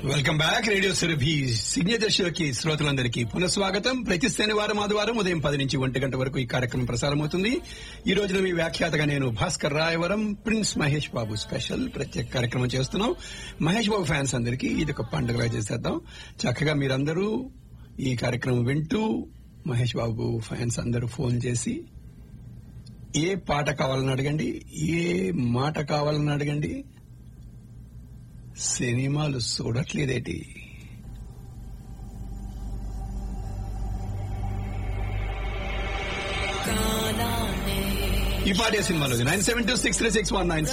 welcome back radio Surabhi signature షోకి శ్రోతలందరికీ పునఃస్వాగతం ప్రతి శనివారం ఆదివారం ఉదయం పది నుంచి ఒంటి గంట వరకు ఈ కార్యక్రమం ప్రసారం అవుతుంది ఈ రోజున మీ వ్యాఖ్యాతగా నేను భాస్కర్ రాయవరం ప్రిన్స్ మహేష్ బాబు స్పెషల్ ప్రత్యేక కార్యక్రమం చేస్తున్నాం మహేష్ బాబు ఫ్యాన్స్ అందరికీ ఇది ఒక పండుగగా చేసేద్దాం చక్కగా మీరందరూ ఈ కార్యక్రమం వింటూ మహేష్ బాబు ఫ్యాన్స్ అందరూ ఫోన్ చేసి ఏ పాట కావాలని అడగండి ఏ మాట కావాలని అడగండి సినిమాలు చూడట్లేదేటి ఈ పాటే సినిమాలో nine seven two six three six one nine